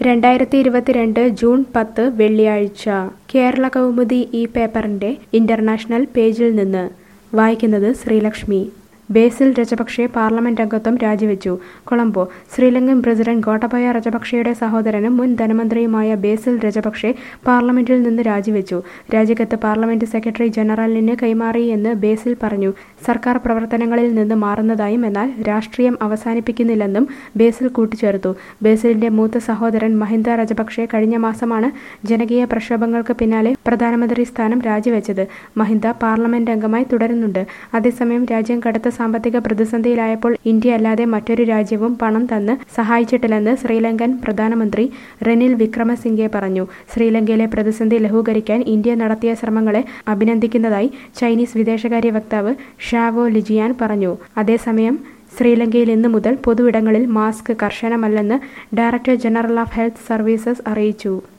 രണ്ടായിരത്തി ഇരുപത്തിരണ്ട് ജൂൺ പത്ത് വെള്ളിയാഴ്ച കേരള കൗമുദി ഈ പേപ്പറിന്റെ ഇന്റർനാഷണൽ പേജിൽ നിന്ന് വായിക്കുന്നത് ശ്രീലക്ഷ്മി ബേസിൽ രജപക്ഷെ പാർലമെന്റ് അംഗത്വം രാജിവെച്ചു കൊളംബോ ശ്രീലങ്കൻ പ്രസിഡന്റ് ഗോട്ടബയ രജപക്ഷയുടെ സഹോദരനും മുൻ ധനമന്ത്രിയുമായ ബേസിൽ രജപക്ഷെ പാർലമെന്റിൽ നിന്ന് രാജിവെച്ചു രാജിക്കത്ത് പാർലമെന്റ് സെക്രട്ടറി ജനറലിന് കൈമാറി എന്ന് ബേസിൽ പറഞ്ഞു സർക്കാർ പ്രവർത്തനങ്ങളിൽ നിന്ന് മാറുന്നതായും എന്നാൽ രാഷ്ട്രീയം അവസാനിപ്പിക്കുന്നില്ലെന്നും ബേസിൽ കൂട്ടിച്ചേർത്തു ബേസിലിന്റെ മൂത്ത സഹോദരൻ മഹിന്ദ രജപക്ഷെ കഴിഞ്ഞ മാസമാണ് ജനകീയ പ്രക്ഷോഭങ്ങൾക്ക് പിന്നാലെ പ്രധാനമന്ത്രി സ്ഥാനം രാജിവെച്ചത് മഹിന്ദ പാർലമെന്റ് അംഗമായി തുടരുന്നുണ്ട് അതേസമയം രാജ്യം കടുത്ത സാമ്പത്തിക പ്രതിസന്ധിയിലായപ്പോൾ ഇന്ത്യ അല്ലാതെ മറ്റൊരു രാജ്യവും പണം തന്ന് സഹായിച്ചിട്ടില്ലെന്ന് ശ്രീലങ്കൻ പ്രധാനമന്ത്രി റെനിൽ വിക്രമസിംഗെ പറഞ്ഞു ശ്രീലങ്കയിലെ പ്രതിസന്ധി ലഘൂകരിക്കാൻ ഇന്ത്യ നടത്തിയ ശ്രമങ്ങളെ അഭിനന്ദിക്കുന്നതായി ചൈനീസ് വിദേശകാര്യ വക്താവ് ഷാവോ ലിജിയാൻ പറഞ്ഞു അതേസമയം ശ്രീലങ്കയിൽ ഇന്നു മുതൽ പൊതുവിടങ്ങളിൽ മാസ്ക് കർശനമല്ലെന്ന് director general of health services അറിയിച്ചു